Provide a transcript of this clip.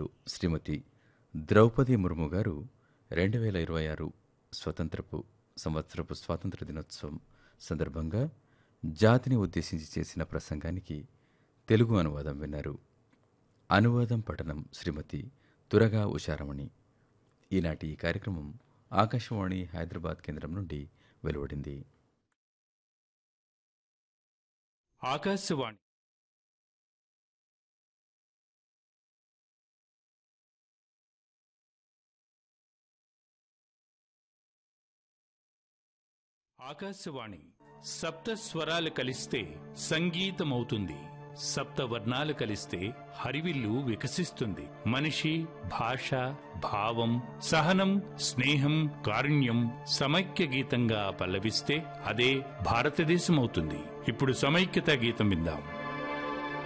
గౌరవనీయులు శ్రీమతి ద్రౌపది ముర్ము గారు రెండు వేల ఇరవై ఆరు స్వతంత్రపు సంవత్సరపు స్వాతంత్ర దినోత్సవం సందర్భంగా జాతిని ఉద్దేశించి చేసిన ప్రసంగానికి తెలుగు అనువాదం విన్నారు అనువాదం పఠనం శ్రీమతి తురగా ఉషారమణి ఈనాటి ఈ కార్యక్రమం ఆకాశవాణి హైదరాబాద్ కేంద్రం నుండి వెలువడింది ఆకాశవాణి ఆకాశవాణి సప్త స్వరాలు కలిస్తే సంగీతమవుతుంది సప్త వర్ణాలు కలిస్తే హరివిల్లు వికసిస్తుంది మనిషి భాష భావం సహనం స్నేహం కారుణ్యం సమైక్య గీతంగా పల్లవిస్తే అదే భారతదేశం అవుతుంది ఇప్పుడు సమైక్యత గీతం విందాం